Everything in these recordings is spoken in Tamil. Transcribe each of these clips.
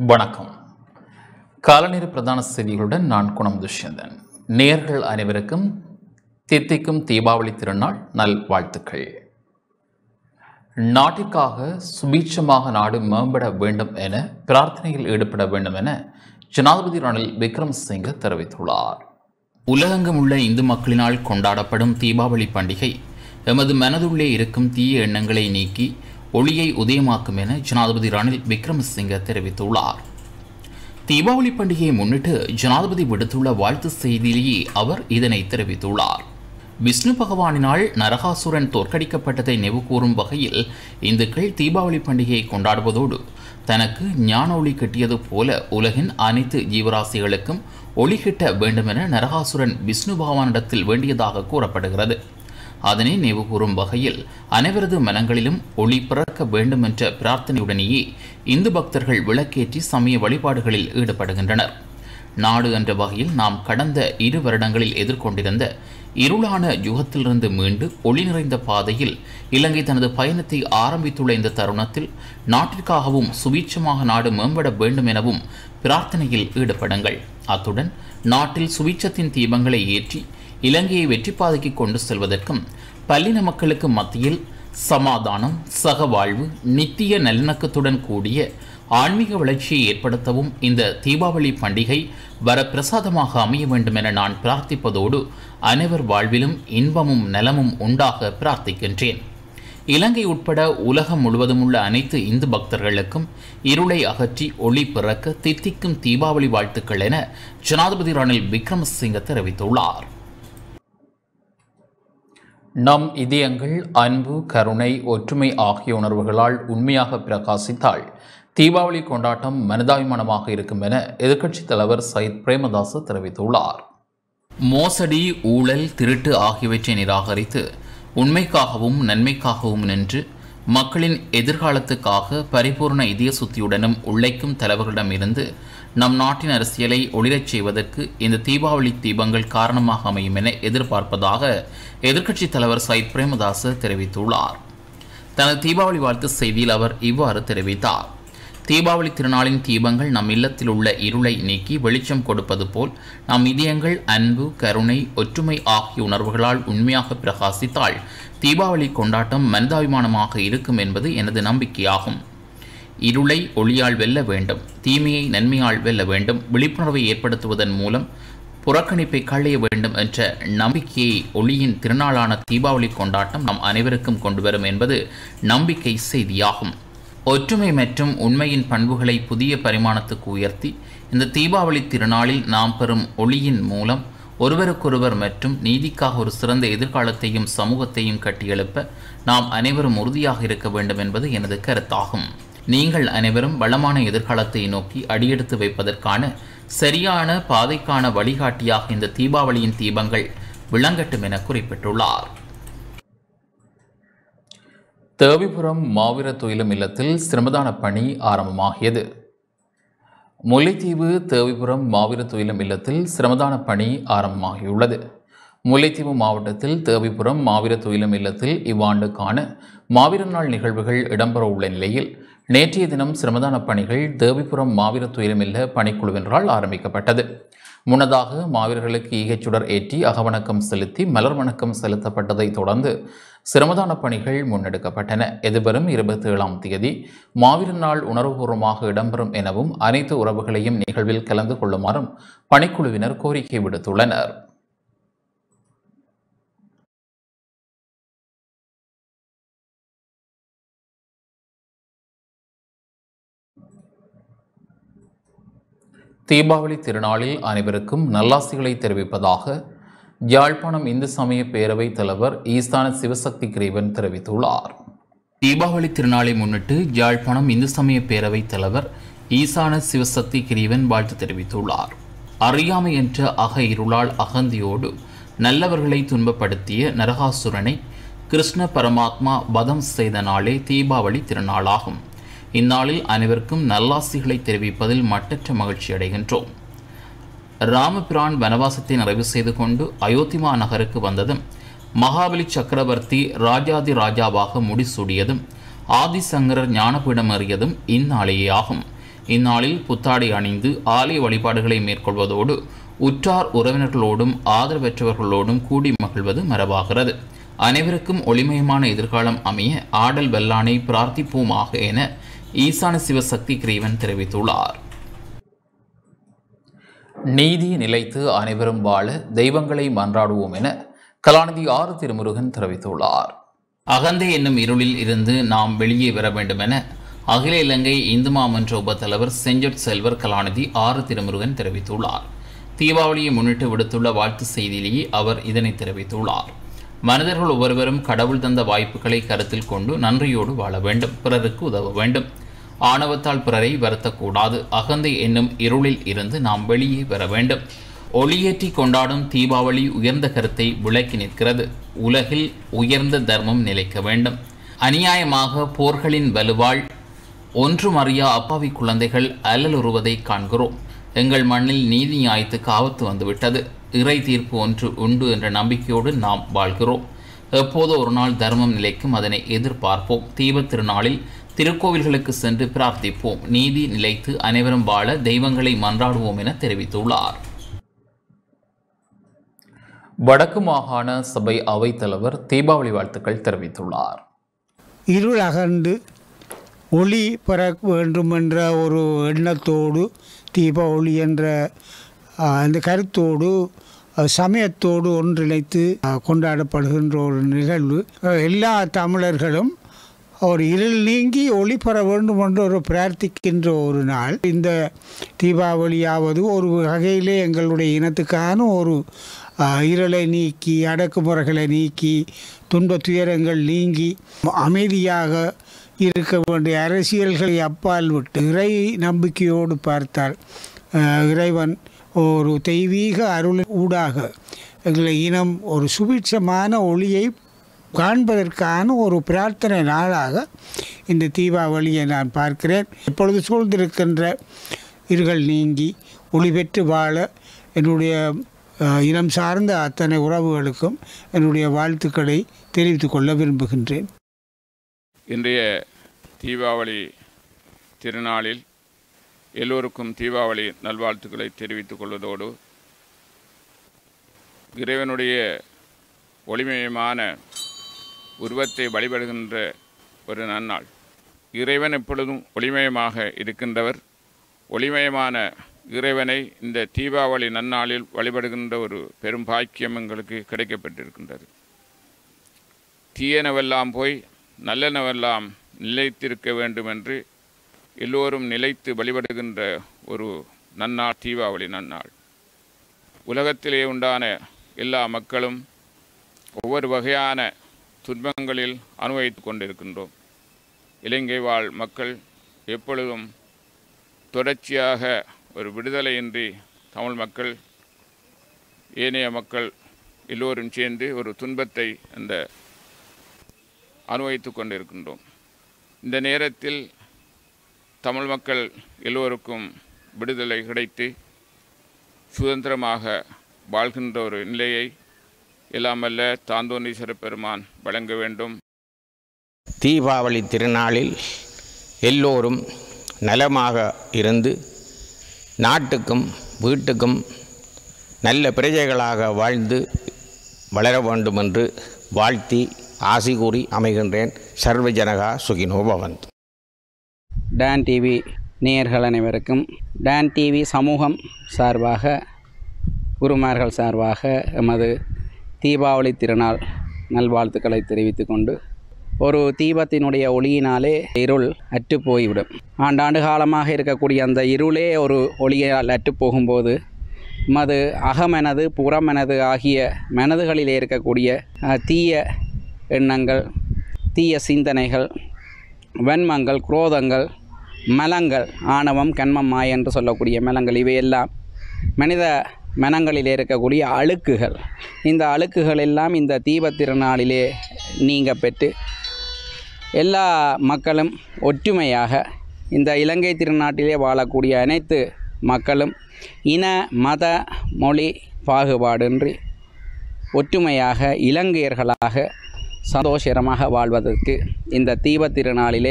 வணக்கம் காலநேர பிரதான செய்திகளுடன் நான் குணம் துஷ்யந்தன் நேர்கள் அனைவருக்கும் தித்திக்கும் தீபாவளி திருநாள் நல் வாழ்த்துக்கள் நாட்டிற்காக சுபீட்சமாக நாடு மேம்பட வேண்டும் என பிரார்த்தனையில் ஈடுபட வேண்டும் என ஜனாதிபதி ரணில் விக்ரமசிங்க தெரிவித்துள்ளார் உலகெங்கும் உள்ள இந்து மக்களினால் கொண்டாடப்படும் தீபாவளி பண்டிகை எமது மனதுள்ளே இருக்கும் தீய எண்ணங்களை நீக்கி ஒளியை உதயமாக்கும் என ஜனாதிபதி ரணில் விக்ரமசிங்க தெரிவித்துள்ளார் தீபாவளி பண்டிகையை முன்னிட்டு ஜனாதிபதி விடுத்துள்ள வாழ்த்து செய்தியிலேயே அவர் இதனை தெரிவித்துள்ளார் விஷ்ணு பகவானினால் நரகாசுரன் தோற்கடிக்கப்பட்டதை நினைவுகூரும் வகையில் இந்துக்கள் தீபாவளி பண்டிகையை கொண்டாடுவதோடு தனக்கு ஞான ஒளி கிட்டியது போல உலகின் அனைத்து ஜீவராசிகளுக்கும் ஒளி கிட்ட வேண்டுமென நரகாசுரன் விஷ்ணு பகவானிடத்தில் வேண்டியதாக கூறப்படுகிறது அதனை நினைவுகூரும் வகையில் அனைவரது மனங்களிலும் ஒளி பிறக்க வேண்டும் என்ற பிரார்த்தனையுடனேயே இந்து பக்தர்கள் விளக்கேற்றி சமய வழிபாடுகளில் ஈடுபடுகின்றனர் நாடு என்ற வகையில் நாம் கடந்த இரு வருடங்களில் எதிர்கொண்டிருந்த இருளான யுகத்திலிருந்து மீண்டு ஒளி நிறைந்த பாதையில் இலங்கை தனது பயணத்தை ஆரம்பித்துள்ள இந்த தருணத்தில் நாட்டிற்காகவும் சுபீட்சமாக நாடு மேம்பட வேண்டும் எனவும் பிரார்த்தனையில் ஈடுபடுங்கள் அத்துடன் நாட்டில் சுபீட்சத்தின் தீபங்களை ஏற்றி இலங்கையை வெற்றி பாதைக்கு கொண்டு செல்வதற்கும் பல்லின மக்களுக்கு மத்தியில் சமாதானம் சகவாழ்வு நித்திய நல்லிணக்கத்துடன் கூடிய ஆன்மீக வளர்ச்சியை ஏற்படுத்தவும் இந்த தீபாவளி பண்டிகை வரப்பிரசாதமாக அமைய வேண்டும் என நான் பிரார்த்திப்பதோடு அனைவர் வாழ்விலும் இன்பமும் நலமும் உண்டாக பிரார்த்திக்கின்றேன் இலங்கை உட்பட உலகம் முழுவதும் உள்ள அனைத்து இந்து பக்தர்களுக்கும் இருளை அகற்றி ஒளி பிறக்க தித்திக்கும் தீபாவளி வாழ்த்துக்கள் என ஜனாதிபதி ரணில் விக்ரமசிங்க தெரிவித்துள்ளார் நம் இதயங்கள் அன்பு கருணை ஒற்றுமை ஆகிய உணர்வுகளால் உண்மையாக பிரகாசித்தால் தீபாவளி கொண்டாட்டம் மனிதாபிமானமாக இருக்கும் என எதிர்க்கட்சித் தலைவர் சயித் பிரேமதாச தெரிவித்துள்ளார் மோசடி ஊழல் திருட்டு ஆகியவற்றை நிராகரித்து உண்மைக்காகவும் நன்மைக்காகவும் நின்று மக்களின் எதிர்காலத்துக்காக பரிபூர்ண இதய சுத்தியுடனும் உழைக்கும் தலைவர்களிடமிருந்து நம் நாட்டின் அரசியலை ஒளிரச் செய்வதற்கு இந்த தீபாவளி தீபங்கள் காரணமாக அமையும் என எதிர்பார்ப்பதாக எதிர்க்கட்சித் தலைவர் சயித் பிரேமதாச தெரிவித்துள்ளார் தனது தீபாவளி வாழ்த்து செய்தியில் அவர் இவ்வாறு தெரிவித்தார் தீபாவளி திருநாளின் தீபங்கள் நம் இல்லத்தில் உள்ள இருளை நீக்கி வெளிச்சம் கொடுப்பது போல் நம் இதயங்கள் அன்பு கருணை ஒற்றுமை ஆகிய உணர்வுகளால் உண்மையாக பிரகாசித்தால் தீபாவளி கொண்டாட்டம் மனிதாபிமானமாக இருக்கும் என்பது எனது நம்பிக்கையாகும் இருளை ஒளியால் வெல்ல வேண்டும் தீமையை நன்மையால் வெல்ல வேண்டும் விழிப்புணர்வை ஏற்படுத்துவதன் மூலம் புறக்கணிப்பை களைய வேண்டும் என்ற நம்பிக்கையை ஒளியின் திருநாளான தீபாவளி கொண்டாட்டம் நம் அனைவருக்கும் கொண்டு வரும் என்பது நம்பிக்கை செய்தியாகும் ஒற்றுமை மற்றும் உண்மையின் பண்புகளை புதிய பரிமாணத்துக்கு உயர்த்தி இந்த தீபாவளி திருநாளில் நாம் பெறும் ஒளியின் மூலம் ஒருவருக்கொருவர் மற்றும் நீதிக்காக ஒரு சிறந்த எதிர்காலத்தையும் சமூகத்தையும் கட்டியெழுப்ப நாம் அனைவரும் உறுதியாக இருக்க வேண்டும் என்பது எனது கருத்தாகும் நீங்கள் அனைவரும் வளமான எதிர்காலத்தை நோக்கி அடியெடுத்து வைப்பதற்கான சரியான பாதைக்கான வழிகாட்டியாக இந்த தீபாவளியின் தீபங்கள் விளங்கட்டும் என குறிப்பிட்டுள்ளார் தேவிபுரம் மாவீர துயிலும் இல்லத்தில் சிரமதான பணி ஆரம்பமாகியது முல்லைத்தீவு தேவிபுரம் மாவீர துயிலும் இல்லத்தில் சிரமதான பணி ஆரம்பமாகியுள்ளது முல்லைத்தீவு மாவட்டத்தில் தேவிபுரம் மாவீர துயிலும் இல்லத்தில் இவ்வாண்டுக்கான மாவீர நாள் நிகழ்வுகள் இடம்பெற உள்ள நிலையில் நேற்றைய தினம் சிரமதான பணிகள் தேவிபுரம் மாவீர துயிலும் இல்ல பணிக்குழுவினரால் ஆரம்பிக்கப்பட்டது முன்னதாக மாவீரர்களுக்கு ஈகைச்சுடர் ஏற்றி அகவணக்கம் செலுத்தி மலர் வணக்கம் செலுத்தப்பட்டதை தொடர்ந்து சிரமதான பணிகள் முன்னெடுக்கப்பட்டன எதிர்வரும் இருபத்தி ஏழாம் தேதி மாவீர நாள் உணர்வுபூர்வமாக இடம்பெறும் எனவும் அனைத்து உறவுகளையும் நிகழ்வில் கலந்து கொள்ளுமாறும் பணிக்குழுவினர் கோரிக்கை விடுத்துள்ளனர் தீபாவளி திருநாளில் அனைவருக்கும் நல்லாசிகளை தெரிவிப்பதாக யாழ்ப்பாணம் இந்து சமய பேரவை தலைவர் ஈஸ்தான சிவசக்தி கிரீவன் தெரிவித்துள்ளார் தீபாவளி திருநாளை முன்னிட்டு யாழ்ப்பாணம் இந்து சமய பேரவை தலைவர் ஈசான சிவசக்தி கிரீவன் வாழ்த்து தெரிவித்துள்ளார் அறியாமை என்ற அக இருளால் அகந்தியோடு நல்லவர்களை துன்பப்படுத்திய நரகாசுரனை கிருஷ்ண பரமாத்மா வதம் செய்த நாளே தீபாவளி திருநாளாகும் இந்நாளில் அனைவருக்கும் நல்லாசிகளை தெரிவிப்பதில் மட்டற்ற மகிழ்ச்சி அடைகின்றோம் ராமபிரான் வனவாசத்தை நிறைவு செய்து கொண்டு அயோத்திமா நகருக்கு வந்ததும் மகாபலி சக்கரவர்த்தி ராஜாதி ராஜாவாக முடிசூடியதும் ஆதிசங்கரர் ஞானபீடம் அறியதும் இந்நாளையே ஆகும் இந்நாளில் புத்தாடை அணிந்து ஆலய வழிபாடுகளை மேற்கொள்வதோடு உற்றார் உறவினர்களோடும் ஆதரவற்றவர்களோடும் கூடி மகிழ்வது மரபாகிறது அனைவருக்கும் ஒளிமயமான எதிர்காலம் அமைய ஆடல் வெல்லானை பிரார்த்திப்போமாக என ஈசான சிவசக்தி கிரீவன் தெரிவித்துள்ளார் நீதி நிலைத்து அனைவரும் வாழ தெய்வங்களை மன்றாடுவோம் என கலாநிதி ஆறு திருமுருகன் தெரிவித்துள்ளார் அகந்தை என்னும் இருளில் இருந்து நாம் வெளியே வர வேண்டும் என அகில இலங்கை இந்து மாமன்ற உபத்தலைவர் செஞ்சட் செல்வர் கலாநிதி ஆறு திருமுருகன் தெரிவித்துள்ளார் தீபாவளியை முன்னிட்டு விடுத்துள்ள வாழ்த்து செய்தியிலேயே அவர் இதனை தெரிவித்துள்ளார் மனிதர்கள் ஒவ்வொருவரும் கடவுள் தந்த வாய்ப்புகளை கருத்தில் கொண்டு நன்றியோடு வாழ வேண்டும் பிறருக்கு உதவ வேண்டும் ஆணவத்தால் பிறரை வருத்தக்கூடாது அகந்தை என்னும் இருளில் இருந்து நாம் வெளியே வர வேண்டும் ஒளியேற்றி கொண்டாடும் தீபாவளி உயர்ந்த கருத்தை விளக்கி நிற்கிறது உலகில் உயர்ந்த தர்மம் நிலைக்க வேண்டும் அநியாயமாக போர்களின் வலுவாள் ஒன்றும் அறியா அப்பாவி குழந்தைகள் அல்லலுறுவதை காண்கிறோம் எங்கள் மண்ணில் நீதி நியாயத்துக்கு ஆபத்து வந்துவிட்டது இறை தீர்ப்பு ஒன்று உண்டு என்ற நம்பிக்கையோடு நாம் வாழ்கிறோம் எப்போதோ ஒரு நாள் தர்மம் நிலைக்கும் அதனை எதிர்பார்ப்போம் தீபத் திருநாளில் திருக்கோவில்களுக்கு சென்று பிரார்த்திப்போம் நீதி நிலைத்து அனைவரும் வாழ தெய்வங்களை மன்றாடுவோம் என தெரிவித்துள்ளார் வடக்கு மாகாண சபை அவைத்தலைவர் தீபாவளி வாழ்த்துக்கள் தெரிவித்துள்ளார் இருள் அகன்று ஒளி பெற வேண்டும் என்ற ஒரு எண்ணத்தோடு தீபாவளி என்ற ஆ, அந்த கருத்தோடு அ, சமயத்தோடு ஒன்றிணைத்து அ, கொண்டாடப்படுகின்ற ஒரு நிகழ்வு அ, எல்லா தமிழர்களும் ஒரு இருள் நீங்கி ஒளி பெற வேண்டும் என்று ஒரு பிரார்த்திக்கின்ற ஒரு நாள் இந்த தீபாவளியாவது ஒரு வகையிலே எங்களுடைய இனத்துக்கான ஒரு ஆ, இருளை நீக்கி அடக்குமுறைகளை நீக்கி துன்ப துயரங்கள் நீங்கி அமைதியாக இருக்க வேண்டிய அரசியல்களை அப்பால் விட்டு இறை நம்பிக்கையோடு பார்த்தால் அஹ், இறைவன் ஒரு தெய்வீக அருள் ஊடாக எங்களை இனம் ஒரு சுபிட்சமான ஒளியை காண்பதற்கான ஒரு பிரார்த்தனை நாளாக இந்த தீபாவளியை நான் பார்க்கிறேன் இப்பொழுது சூழ்ந்திருக்கின்ற இருகள் நீங்கி ஒளி பெற்று வாழ என்னுடைய அஹ், இனம் சார்ந்த அத்தனை உறவுகளுக்கும் என்னுடைய வாழ்த்துக்களை தெரிவித்துக் கொள்ள விரும்புகின்றேன் இன்றைய தீபாவளி திருநாளில் எல்லோருக்கும் தீபாவளி நல்வாழ்த்துக்களை தெரிவித்துக் கொள்வதோடு இறைவனுடைய ஒளிமயமான உருவத்தை வழிபடுகின்ற ஒரு நன்னாள் இறைவன் எப்பொழுதும் ஒளிமயமாக இருக்கின்றவர் ஒளிமயமான இறைவனை இந்த தீபாவளி நன்னாளில் வழிபடுகின்ற ஒரு பெரும் பாக்கியம் எங்களுக்கு கிடைக்கப்பட்டிருக்கின்றது தீயனவெல்லாம் போய் நல்லனவெல்லாம் நிலைத்திருக்க வேண்டும் என்று எல்லோரும் நிலைத்து வழிபடுகின்ற ஒரு நன்னாள் தீபாவளி நன்னாள் உலகத்திலே உண்டான எல்லா மக்களும் ஒவ்வொரு வகையான துன்பங்களில் அனுபவித்துக் கொண்டிருக்கின்றோம் இலங்கை வாழ் மக்கள் எப்பொழுதும் தொடர்ச்சியாக ஒரு விடுதலையின்றி தமிழ் மக்கள் ஏனைய மக்கள் எல்லோரும் சேர்ந்து ஒரு துன்பத்தை அந்த அனுபவித்துக் கொண்டிருக்கின்றோம் இந்த நேரத்தில் தமிழ் மக்கள் எல்லோருக்கும் விடுதலை கிடைத்து சுதந்திரமாக வாழ்கின்ற ஒரு நிலையை எல்லாமல்ல தாந்தோனீஸ்வர பெருமான் வழங்க வேண்டும் தீபாவளி திருநாளில் எல்லோரும் நலமாக இருந்து நாட்டுக்கும் வீட்டுக்கும் நல்ல பிரஜைகளாக வாழ்ந்து வளர வேண்டும் என்று வாழ்த்தி ஆசி கூறி அமைகின்றேன் சர்வ ஜனகா சுகினோ பவந்த் டான் டிவி நேயர்கள் அனைவருக்கும் டான் டிவி சமூகம் சார்பாக குருமார்கள் சார்பாக எமது தீபாவளி திருநாள் நல்வாழ்த்துக்களை தெரிவித்துக் கொண்டு ஒரு தீபத்தினுடைய ஒளியினாலே இருள் அற்று போய்விடும் ஆண்டாண்டு காலமாக இருக்கக்கூடிய அந்த இருளே ஒரு ஒளியால் அற்று போகும்போது மது அகமெனது புறமெனது ஆகிய மனதுகளிலே இருக்கக்கூடிய அஹ், தீய எண்ணங்கள் தீய சிந்தனைகள் வன்மங்கள் குரோதங்கள் மலங்கள் ஆணவம் கண்மம் மாய என்று சொல்லக்கூடிய மலங்கள் இவையெல்லாம் மனித மனங்களிலே இருக்கக்கூடிய அழுக்குகள் இந்த அழுக்குகள் எல்லாம் இந்த தீபத் திருநாளிலே நீங்க பெற்று எல்லா மக்களும் ஒற்றுமையாக இந்த இலங்கை திருநாட்டிலே வாழக்கூடிய அனைத்து மக்களும் இன மத மொழி பாகுபாடின்றி ஒற்றுமையாக இலங்கையர்களாக சந்தோஷகரமாக வாழ்வதற்கு இந்த தீபத் திருநாளிலே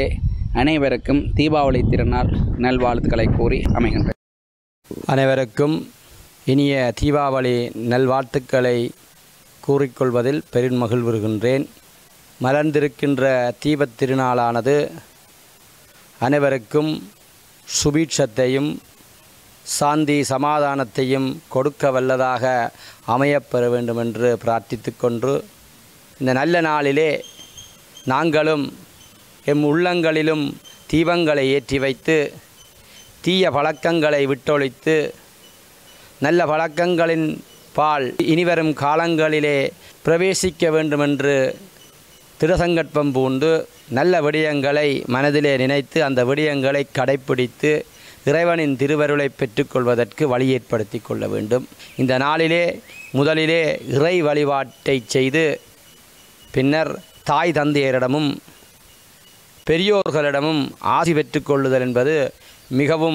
அனைவருக்கும் தீபாவளி திருநாள் நல்வாழ்த்துக்களை கூறி அமைகின்றேன் அனைவருக்கும் இனிய தீபாவளி நல்வாழ்த்துக்களை கூறிக்கொள்வதில் பெருமகிழ்வுறுகின்றேன் மலர்ந்திருக்கின்ற தீபத் திருநாளானது அனைவருக்கும் சுபீட்சத்தையும் சாந்தி சமாதானத்தையும் கொடுக்க வல்லதாக அமையப்பெற வேண்டும் என்று பிரார்த்தித்துக் கொண்டு இந்த நல்ல நாளிலே நாங்களும் எம் உள்ளங்களிலும் தீபங்களை ஏற்றி வைத்து தீய பழக்கங்களை விட்டொழித்து நல்ல பழக்கங்களின் பால் இனிவரும் காலங்களிலே பிரவேசிக்க வேண்டுமென்று திருசங்கற்பம் பூண்டு நல்ல விடயங்களை மனதிலே நினைத்து அந்த விடயங்களை கடைப்பிடித்து இறைவனின் திருவருளை பெற்றுக்கொள்வதற்கு வழி ஏற்படுத்தி கொள்ள வேண்டும் இந்த நாளிலே முதலிலே இறை வழிபாட்டை செய்து பின்னர் தாய் தந்தையரிடமும் பெரியோர்களிடமும் ஆசி பெற்றுக்கொள்ளுதல் என்பது மிகவும்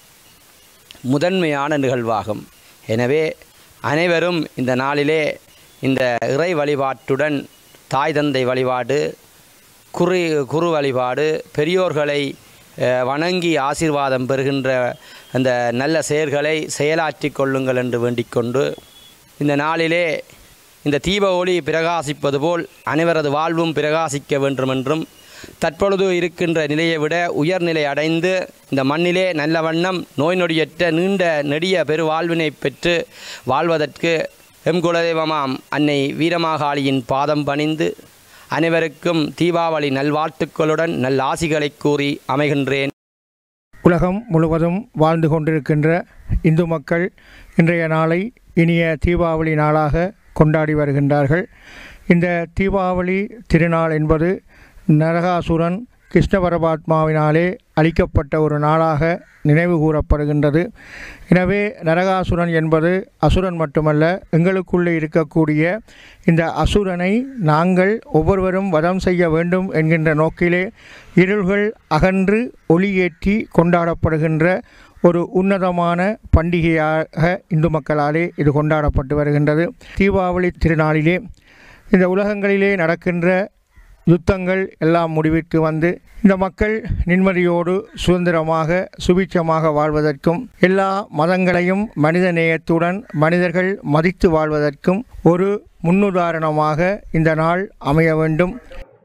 முதன்மையான நிகழ்வாகும் எனவே அனைவரும் இந்த நாளிலே இந்த இறை வழிபாட்டுடன் தாய் தந்தை வழிபாடு குரு குரு வழிபாடு பெரியோர்களை அஹ், வணங்கி ஆசீர்வாதம் பெறுகின்ற அந்த நல்ல செயல்களை செயலாற்றி கொள்ளுங்கள் என்று வேண்டிக்கொண்டு இந்த நாளிலே இந்த தீப ஒளி பிரகாசிப்பது போல் அனைவரது வாழ்வும் பிரகாசிக்க வேண்டும் என்றும் தற்பொழுது இருக்கின்ற நிலையை விட உயர்நிலை அடைந்து இந்த மண்ணிலே நல்ல வண்ணம் நோய் நொடியற்ற நீண்ட நெடிய பெருவாழ்வினை பெற்று வாழ்வதற்கு எம் குலதெய்வமாம் அன்னை வீரமாகாளியின் பாதம் பணிந்து அனைவருக்கும் தீபாவளி நல்வாழ்த்துக்களுடன் நல் ஆசிகளை கூறி அமைகின்றேன் உலகம் முழுவதும் வாழ்ந்து கொண்டிருக்கின்ற இந்து மக்கள் இன்றைய நாளை இனிய தீபாவளி நாளாக கொண்டாடி வருகின்றார்கள் இந்த தீபாவளி திருநாள் என்பது நரகாசுரன் கிருஷ்ண பரமாத்மாவினாலே அளிக்கப்பட்ட ஒரு நாளாக நினைவு கூறப்படுகின்றது எனவே நரகாசுரன் என்பது அசுரன் மட்டுமல்ல எங்களுக்குள்ளே இருக்கக்கூடிய இந்த அசுரனை நாங்கள் ஒவ்வொருவரும் வதம் செய்ய வேண்டும் என்கின்ற நோக்கிலே இருள்கள் அகன்று ஒளியேற்றி கொண்டாடப்படுகின்ற ஒரு உன்னதமான பண்டிகையாக இந்து மக்களாலே இது கொண்டாடப்பட்டு வருகின்றது தீபாவளி திருநாளிலே இந்த உலகங்களிலே நடக்கின்ற யுத்தங்கள் எல்லாம் முடிவிற்கு வந்து இந்த மக்கள் நிம்மதியோடு சுதந்திரமாக சுபிட்சமாக வாழ்வதற்கும் எல்லா மதங்களையும் மனித நேயத்துடன் மனிதர்கள் மதித்து வாழ்வதற்கும் ஒரு முன்னுதாரணமாக இந்த நாள் அமைய வேண்டும்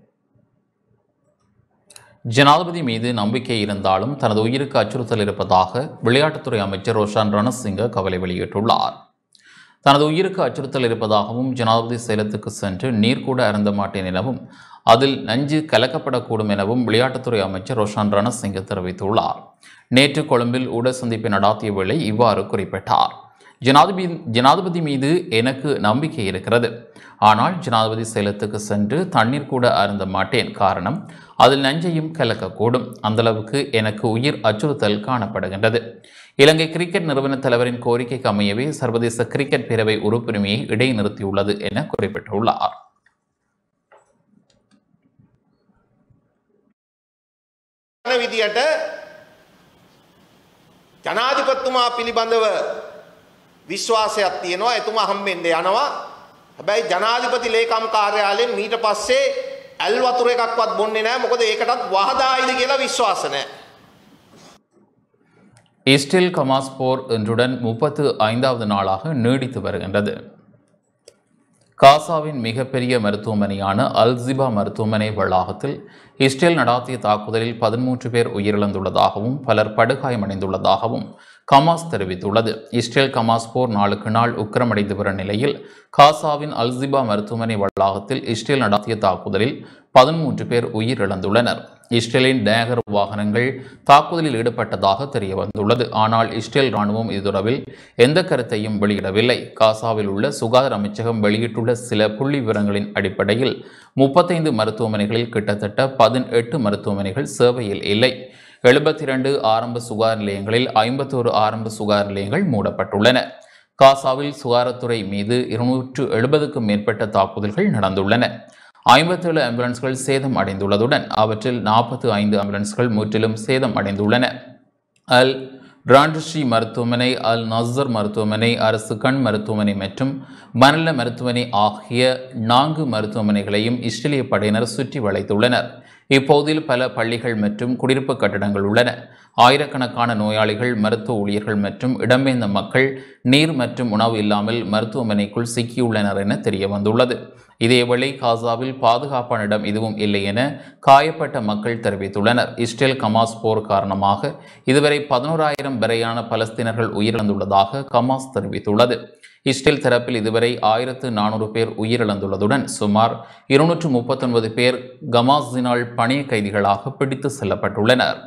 ஜனாதிபதி மீது நம்பிக்கை இருந்தாலும் தனது உயிருக்கு அச்சுறுத்தல் இருப்பதாக விளையாட்டுத்துறை அமைச்சர் ரோஷான் ரணசிங்க கவலை வெளியிட்டுள்ளார் தனது உயிருக்கு அச்சுறுத்தல் இருப்பதாகவும் ஜனாதிபதி சேலத்துக்கு சென்று நீர் கூட அருந்த மாட்டேன் எனவும் அதில் நஞ்சு கலக்கப்படக்கூடும் எனவும் விளையாட்டுத்துறை அமைச்சர் ரோஷான் ரணசிங்க தெரிவித்துள்ளார் நேற்று கொழும்பில் ஊடக சந்திப்பை நடாத்திய வேளை இவ்வாறு குறிப்பிட்டார் ஜனாதிபதி ஜனாதிபதி மீது எனக்கு நம்பிக்கை இருக்கிறது ஆனால் ஜனாதிபதி சேலத்துக்கு சென்று தண்ணீர் கூட அருந்த மாட்டேன் காரணம் அதில் நஞ்சையும் கலக்கக்கூடும் அந்தளவுக்கு எனக்கு உயிர் அச்சுறுத்தல் காணப்படுகின்றது இலங்கை கிரிக்கெட் நிறுவன தலைவரின் கோரிக்கைக்கு அமையவே சர்வதேச கிரிக்கெட் பேரவை உறுப்புரிமையை இடைநிறுத்தியுள்ளது என குறிப்பிட்டுள்ளார் යන විදියට ජනාධිපතිතුමා පිළිබඳව විශ්වාසයක් තියෙනවා එතුමා හම්බෙන්න යනවා හැබැයි ජනාධිපති ලේකම් කාර්යාලයෙන් මීට පස්සේ ඇල් වතුර එකක්වත් බොන්නේ නැහැ මොකද ඒකටත් වහදායිද කියලා විශ්වාස නැහැ இஸ்டில் கமாஸ் போர் இன்றுடன் முப்பத்து ஐந்தாவது நாளாக நீடித்து வருகின்றது காசாவின் மிகப்பெரிய மருத்துவமனையான அல்சிபா மருத்துவமனை வளாகத்தில் இஸ்ரேல் நடாத்திய தாக்குதலில் பதிமூன்று பேர் உயிரிழந்துள்ளதாகவும் பலர் படுகாயமடைந்துள்ளதாகவும் கமாஸ் தெரிவித்துள்ளது இஸ்ரேல் கமாஸ் போர் நாளுக்கு நாள் உக்கிரமடைந்து வரும் நிலையில் காசாவின் அல்சிபா மருத்துவமனை வளாகத்தில் இஸ்ரேல் நடாத்திய தாக்குதலில் பதிமூன்று பேர் உயிரிழந்துள்ளனர் இஸ்ரேலின் டேகர் வாகனங்கள் தாக்குதலில் ஈடுபட்டதாக தெரிய வந்துள்ளது ஆனால் இஸ்ரேல் ராணுவம் இது தொடர்பில் எந்த கருத்தையும் வெளியிடவில்லை காசாவில் உள்ள சுகாதார அமைச்சகம் வெளியிட்டுள்ள சில புள்ளி விவரங்களின் அடிப்படையில் முப்பத்தைந்து மருத்துவமனைகளில் கிட்டத்தட்ட பதினெட்டு மருத்துவமனைகள் சேவையில் இல்லை எழுபத்தி இரண்டு ஆரம்ப சுகாதார நிலையங்களில் ஐம்பத்தோரு ஆரம்ப சுகாதார நிலையங்கள் மூடப்பட்டுள்ளன காசாவில் சுகாதாரத்துறை மீது இருநூற்று எழுபதுக்கும் மேற்பட்ட தாக்குதல்கள் நடந்துள்ளன ஐம்பத்தேழு ஆம்புலன்ஸ்கள் சேதம் அடைந்துள்ளதுடன் அவற்றில் நாற்பத்தி ஐந்து ஆம்புலன்ஸ்கள் முற்றிலும் சேதம் அடைந்துள்ளன அல் ராண்டஸ்ரீ மருத்துவமனை அல் நசர் மருத்துவமனை அரசு கண் மருத்துவமனை மற்றும் மனல மருத்துவமனை ஆகிய நான்கு மருத்துவமனைகளையும் இஸ்ரேலிய படையினர் சுற்றி வளைத்துள்ளனர் இப்பகுதியில் பல பள்ளிகள் மற்றும் குடியிருப்பு கட்டடங்கள் உள்ளன ஆயிரக்கணக்கான நோயாளிகள் மருத்துவ ஊழியர்கள் மற்றும் இடம்பெயர்ந்த மக்கள் நீர் மற்றும் உணவு இல்லாமல் மருத்துவமனைக்குள் சிக்கியுள்ளனர் என தெரிய வந்துள்ளது இதேவேளை காசாவில் பாதுகாப்பான இடம் எதுவும் இல்லை என காயப்பட்ட மக்கள் தெரிவித்துள்ளனர் இஸ்ரேல் கமாஸ் போர் காரணமாக இதுவரை பதினோராயிரம் வரையான பலஸ்தீனர்கள் உயிரிழந்துள்ளதாக கமாஸ் தெரிவித்துள்ளது இஸ்ரேல் தரப்பில் இதுவரை ஆயிரத்து நானூறு பேர் உயிரிழந்துள்ளதுடன் சுமார் இருநூற்று முப்பத்தொன்பது பேர் கமாஸினால் பணிய கைதிகளாக பிடித்து செல்லப்பட்டுள்ளனர்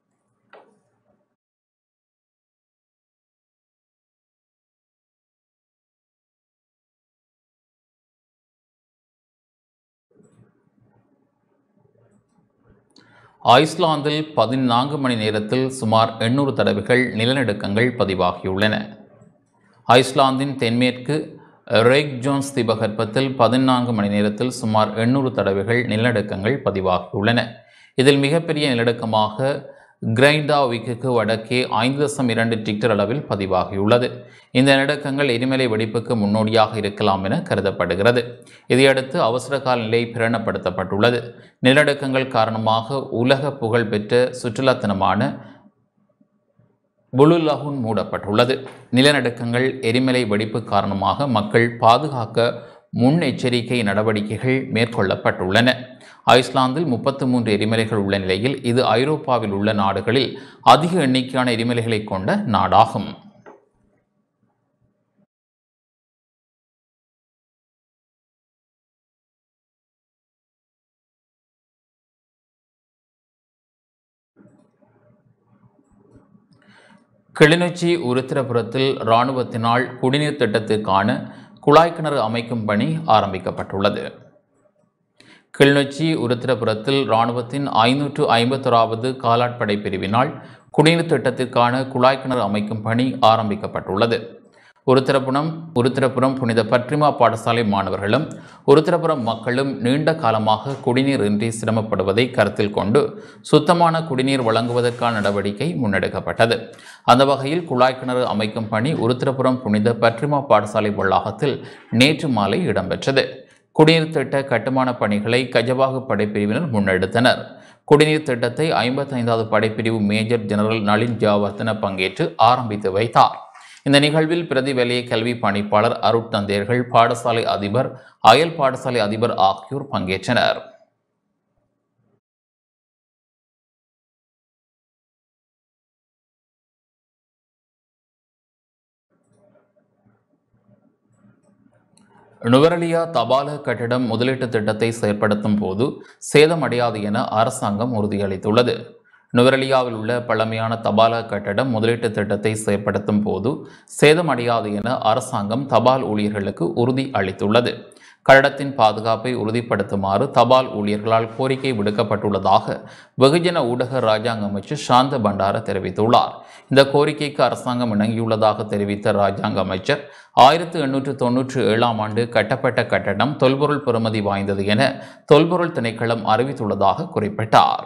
ஐஸ்லாந்தில் பதினான்கு மணி நேரத்தில் சுமார் எண்ணூறு தடவைகள் நிலநடுக்கங்கள் பதிவாகியுள்ளன ஐஸ்லாந்தின் தென்மேற்கு ரேக் ஜோன்ஸ் தீபகற்பத்தில் பதினான்கு மணி நேரத்தில் சுமார் எண்ணூறு தடவைகள் நிலநடுக்கங்கள் பதிவாகியுள்ளன இதில் மிகப்பெரிய நிலநடுக்கமாக கிரைண்டாவிக்கு வடக்கே ஐந்து தசம் இரண்டு டிக்டர் அளவில் பதிவாகியுள்ளது இந்த நிலநடுக்கங்கள் எரிமலை வெடிப்புக்கு முன்னோடியாக இருக்கலாம் என கருதப்படுகிறது இதையடுத்து அவசர கால நிலை பிரகடனப்படுத்தப்பட்டுள்ளது நிலநடுக்கங்கள் காரணமாக உலக புகழ்பெற்ற சுற்றுலாத்தனமான புளு லகூன் மூடப்பட்டுள்ளது நிலநடுக்கங்கள் எரிமலை வெடிப்பு காரணமாக மக்கள் பாதுகாக்க முன்னெச்சரிக்கை நடவடிக்கைகள் மேற்கொள்ளப்பட்டுள்ளன ஐஸ்லாந்தில் முப்பத்து மூன்று எரிமலைகள் உள்ள நிலையில் இது ஐரோப்பாவில் உள்ள நாடுகளில் அதிக எண்ணிக்கையான எரிமலைகளை கொண்ட நாடாகும் கிளிநொச்சி உருத்திரபுரத்தில் இராணுவத்தினால் குடிநீர் திட்டத்திற்கான குழாய் கிணறு அமைக்கும் பணி ஆரம்பிக்கப்பட்டுள்ளது கிளிநொச்சி உருத்திரபுரத்தில் இராணுவத்தின் ஐநூற்று ஐம்பத்தோராவது காலாட்படை பிரிவினால் குடிநீர் திட்டத்திற்கான குழாய் கிணறு அமைக்கும் பணி ஆரம்பிக்கப்பட்டுள்ளது உருத்திரபுரம் உருத்திரபுரம் புனித பட்ரிமா பாடசாலை மாணவர்களும் உருத்திரபுரம் மக்களும் நீண்ட காலமாக குடிநீர் இன்றி சிரமப்படுவதை கருத்தில் கொண்டு சுத்தமான குடிநீர் வழங்குவதற்கான நடவடிக்கை முன்னெடுக்கப்பட்டது அந்த வகையில் குழாய் கிணறு அமைக்கும் பணி உருத்திரபுரம் புனித பட்ரிமா பாடசாலை வளாகத்தில் நேற்று மாலை இடம்பெற்றது குடிநீர் திட்ட கட்டுமான பணிகளை கஜவாகு படைப்பிரிவினர் முன்னெடுத்தனர் குடிநீர் திட்டத்தை ஐம்பத்தைந்தாவது படைப்பிரிவு மேஜர் ஜெனரல் நளின் ஜாவர்தன பங்கேற்று ஆரம்பித்து வைத்தார் இந்த நிகழ்வில் பிரதி வலய கல்வி பணிப்பாளர் அருட்தந்தையர்கள் பாடசாலை அதிபர் அயல் பாடசாலை அதிபர் ஆகியோர் பங்கேற்றனர் நுவரலியா தபால கட்டிடம் முதலீட்டு திட்டத்தை செயற்படுத்தும் போது சேதமடையாது என அரசாங்கம் உறுதியளித்துள்ளது நுவரலியாவில் உள்ள பழமையான தபாலா கட்டடம் முதலீட்டு திட்டத்தை செயற்படுத்தும் போது சேதமடையாது என அரசாங்கம் தபால் ஊழியர்களுக்கு உறுதி அளித்துள்ளது கட்டடத்தின் பாதுகாப்பை உறுதிப்படுத்துமாறு தபால் ஊழியர்களால் கோரிக்கை விடுக்கப்பட்டுள்ளதாக வெகுஜன ஊடக ராஜாங்க அமைச்சர் சாந்த பண்டார தெரிவித்துள்ளார் இந்த கோரிக்கைக்கு அரசாங்கம் இணங்கியுள்ளதாக தெரிவித்த ராஜாங்க அமைச்சர் ஆயிரத்து எண்ணூற்று தொன்னூற்று ஏழாம் ஆண்டு கட்டப்பட்ட கட்டடம் தொல்பொருள் பெறுமதி வாய்ந்தது என தொல்பொருள் திணைக்களம் அறிவித்துள்ளதாக குறிப்பிட்டார்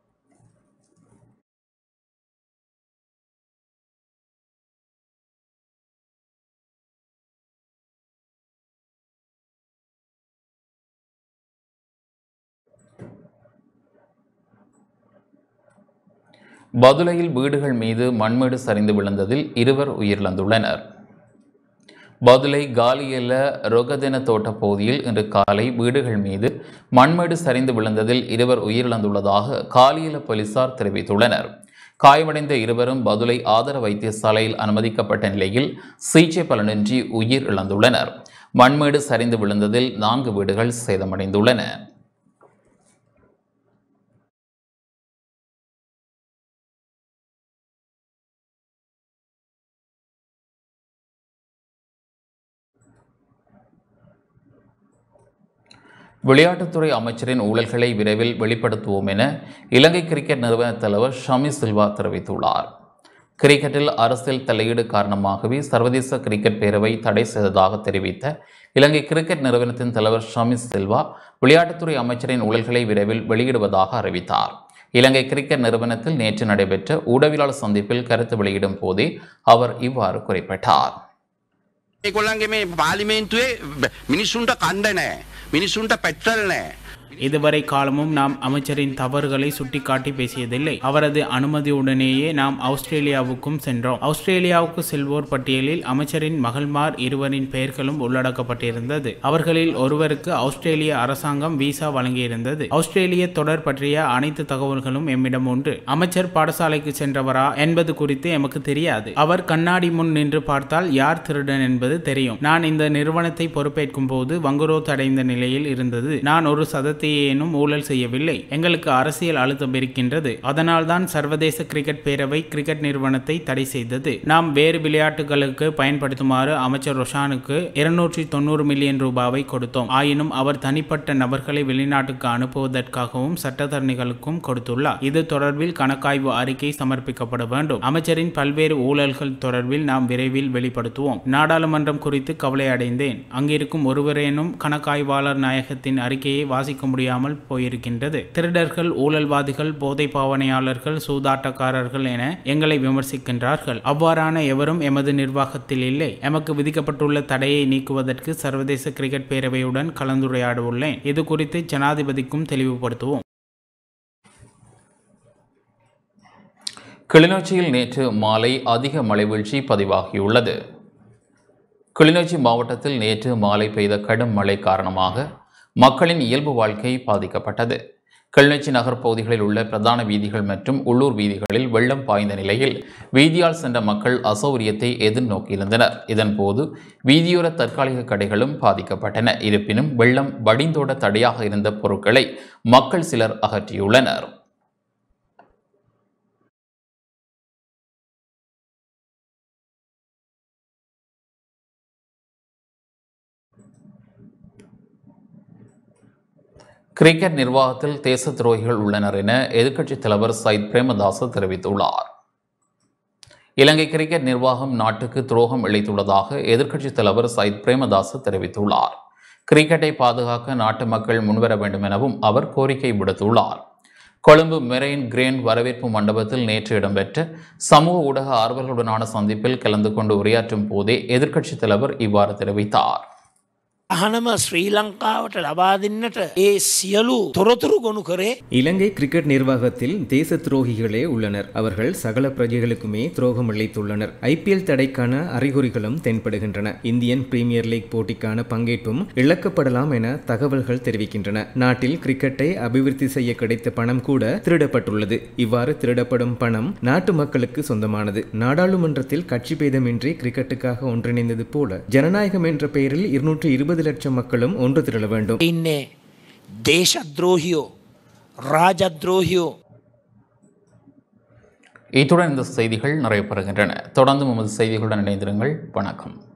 பதுளையில் வீடுகள் மீது மண்மேடு சரிந்து விழுந்ததில் இருவர் உயிரிழந்துள்ளனர் பதுளை காலியல ரொகதென தோட்ட பகுதியில் இன்று காலை வீடுகள் மீது மண்மேடு சரிந்து விழுந்ததில் இருவர் உயிரிழந்துள்ளதாக காலியல போலீசார் தெரிவித்துள்ளனர் காயமடைந்த இருவரும் பதுளை ஆதர வைத்தியசாலையில் அனுமதிக்கப்பட்ட நிலையில் சிகிச்சை பலனின்றி உயிர் இழந்துள்ளனர் மண்மேடு சரிந்து விழுந்ததில் நான்கு வீடுகள் சேதமடைந்துள்ளன விளையாட்டுத்துறை அமைச்சரின் ஊழல்களை விரைவில் வெளிப்படுத்துவோம் என இலங்கை கிரிக்கெட் நிறுவன தலைவர் ஷமி சில்வா தெரிவித்துள்ளார் கிரிக்கெட்டில் அரசியல் தலையீடு காரணமாகவே சர்வதேச கிரிக்கெட் பேரவை தடை செய்ததாக தெரிவித்த இலங்கை கிரிக்கெட் நிறுவனத்தின் தலைவர் ஷமி சில்வா விளையாட்டுத்துறை அமைச்சரின் ஊழல்களை விரைவில் வெளியிடுவதாக அறிவித்தார் இலங்கை கிரிக்கெட் நிறுவனத்தில் நேற்று நடைபெற்ற ஊடகவியலாளர் சந்திப்பில் கருத்து வெளியிடும் போதே அவர் இவ்வாறு குறிப்பிட்டார் ඒගොල්ලන්ගේ මේ පාලිමේන්තුවේ මිනිස්සුන්ට කණ්ඩ නෑ මිනිස්සුන්ට පෙට්‍රල් නෑ இதுவரை காலமும் நாம் அமைச்சரின் தவறுகளை சுட்டிக்காட்டி பேசியதில்லை அவரது அனுமதியுடனேயே நாம் ஆஸ்திரேலியாவுக்கும் சென்றோம் ஆஸ்திரேலியாவுக்கு செல்வோர் பட்டியலில் அமைச்சரின் மகள்மார் இருவரின் பெயர்களும் உள்ளடக்கப்பட்டிருந்தது அவர்களில் ஒருவருக்கு ஆஸ்திரேலிய அரசாங்கம் விசா வழங்கியிருந்தது ஆஸ்திரேலிய தொடர் பற்றிய அனைத்து தகவல்களும் எம்மிடம் உண்டு அமைச்சர் பாடசாலைக்கு சென்றவரா என்பது குறித்து எமக்கு தெரியாது அவர் கண்ணாடி முன் நின்று பார்த்தால் யார் திருடன் என்பது தெரியும் நான் இந்த நிறுவனத்தை பொறுப்பேற்கும் போது வங்குரோத் அடைந்த நிலையில் இருந்தது நான் ஒரு சதத்தையேனும் ஊழல் செய்யவில்லை எங்களுக்கு அரசியல் அழுத்தம் இருக்கின்றது அதனால்தான் சர்வதேச கிரிக்கெட் பேரவை கிரிக்கெட் நிறுவனத்தை தடை செய்தது நாம் வேறு விளையாட்டுகளுக்கு பயன்படுத்துமாறு அமைச்சர் ரொஷானுக்கு இருநூற்றி தொண்ணூறு மில்லியன் ரூபாவை கொடுத்தோம் ஆயினும் அவர் தனிப்பட்ட நபர்களை வெளிநாட்டுக்கு அனுப்புவதற்காகவும் சட்டத்தரணிகளுக்கும் கொடுத்துள்ளார் இது தொடர்பில் கணக்காய்வு அறிக்கை சமர்ப்பிக்கப்பட வேண்டும் அமைச்சரின் பல்வேறு ஊழல்கள் தொடர்பில் நாம் விரைவில் வெளிப்படுத்துவோம் நாடாளுமன்றம் குறித்து கவலை அடைந்தேன் அங்கிருக்கும் ஒருவரேனும் கணக்காய்வாளர் நாயகத்தின் அறிக்கையை வாசிக்க முடியாமல் போயிருக்கின்றது திருடர்கள் ஊழல்வாதிகள் போதை பாவனையாளர்கள் சூதாட்டக்காரர்கள் என எங்களை விமர்சிக்கின்றார்கள் அவ்வாறான எவரும் எமது நிர்வாகத்தில் இல்லை எமக்கு விதிக்கப்பட்டுள்ள தடையை நீக்குவதற்கு சர்வதேச கிரிக்கெட் பேரவையுடன் கலந்துரையாட உள்ளேன் இது குறித்து ஜனாதிபதிக்கும் தெளிவுபடுத்துவோம் கிளிநொச்சியில் நேற்று மாலை அதிக மழை வீழ்ச்சி பதிவாகியுள்ளது கிளிநொச்சி மாவட்டத்தில் நேற்று மாலை பெய்த கடும் மழை காரணமாக மக்களின் இயல்பு வாழ்க்கை பாதிக்கப்பட்டது கிளிநொச்சி நகர் பகுதிகளில் உள்ள பிரதான வீதிகள் மற்றும் உள்ளூர் வீதிகளில் வெள்ளம் பாய்ந்த நிலையில் வீதியால் சென்ற மக்கள் அசௌகரியத்தை எதிர்நோக்கியிருந்தனர் இதன்போது வீதியோர தற்காலிக கடைகளும் பாதிக்கப்பட்டன இருப்பினும் வெள்ளம் வடிந்தோட தடையாக இருந்த பொருட்களை மக்கள் சிலர் அகற்றியுள்ளனர் கிரிக்கெட் நிர்வாகத்தில் தேச துரோகிகள் உள்ளனர் என எதிர்க்கட்சித் தலைவர் சயித் பிரேமதாச தெரிவித்துள்ளார் இலங்கை கிரிக்கெட் நிர்வாகம் நாட்டுக்கு துரோகம் இழைத்துள்ளதாக எதிர்க்கட்சித் தலைவர் சயித் பிரேமதாச தெரிவித்துள்ளார் கிரிக்கெட்டை பாதுகாக்க நாட்டு மக்கள் முன்வர வேண்டும் எனவும் அவர் கோரிக்கை விடுத்துள்ளார் கொழும்பு மெரெயின் கிரேன் வரவேற்பு மண்டபத்தில் நேற்று இடம்பெற்ற சமூக ஊடக ஆர்வலர்களுடனான சந்திப்பில் கலந்து கொண்டு உரையாற்றும் போதே எதிர்க்கட்சித் தலைவர் இவ்வாறு தெரிவித்தார் අහනම ශ්‍රී ලංකාවට ලබා දෙන්නට ඒ සියලු තොරතුරු ගොනු කරේ இலங்கை கிரிக்கெட் நிர்வாகத்தில் தேச துரோகிகளே உள்ளனர் அவர்கள் சகல பிரஜைகளுக்குமே துரோகம் இழைத்துள்ளனர் ஐபிஎல் தடைக்கான அறிகுறிகளும் தென்படுகின்றன இந்தியன் பிரீமியர் லீக் போட்டிக்கான பங்கேற்பும் இழக்கப்படலாம் என தகவல்கள் தெரிவிக்கின்றன நாட்டில் கிரிக்கெட்டை அபிவிருத்தி செய்ய கிடைத்த பணம் கூட திருடப்பட்டுள்ளது இவ்வாறு திருடப்படும் பணம் நாட்டு மக்களுக்கு சொந்தமானது நாடாளுமன்றத்தில் கட்சி பேதமின்றி கிரிக்கெட்டுக்காக ஒன்றிணைந்தது போல ஜனநாயகம் என்ற பெயரில் இருநூற்றி இருபது லட்சம் மக்களும் ஒன்று திரள வேண்டும் ඉන්නේ දේශද්‍රෝහියෝ රාජද්‍රෝහියෝ இத்துடன் இந்த செய்திகள் நிறைவு பெறுகின்றன தொடர்ந்து நமது செய்திகளுடன் இணைந்திருங்கள் வணக்கம்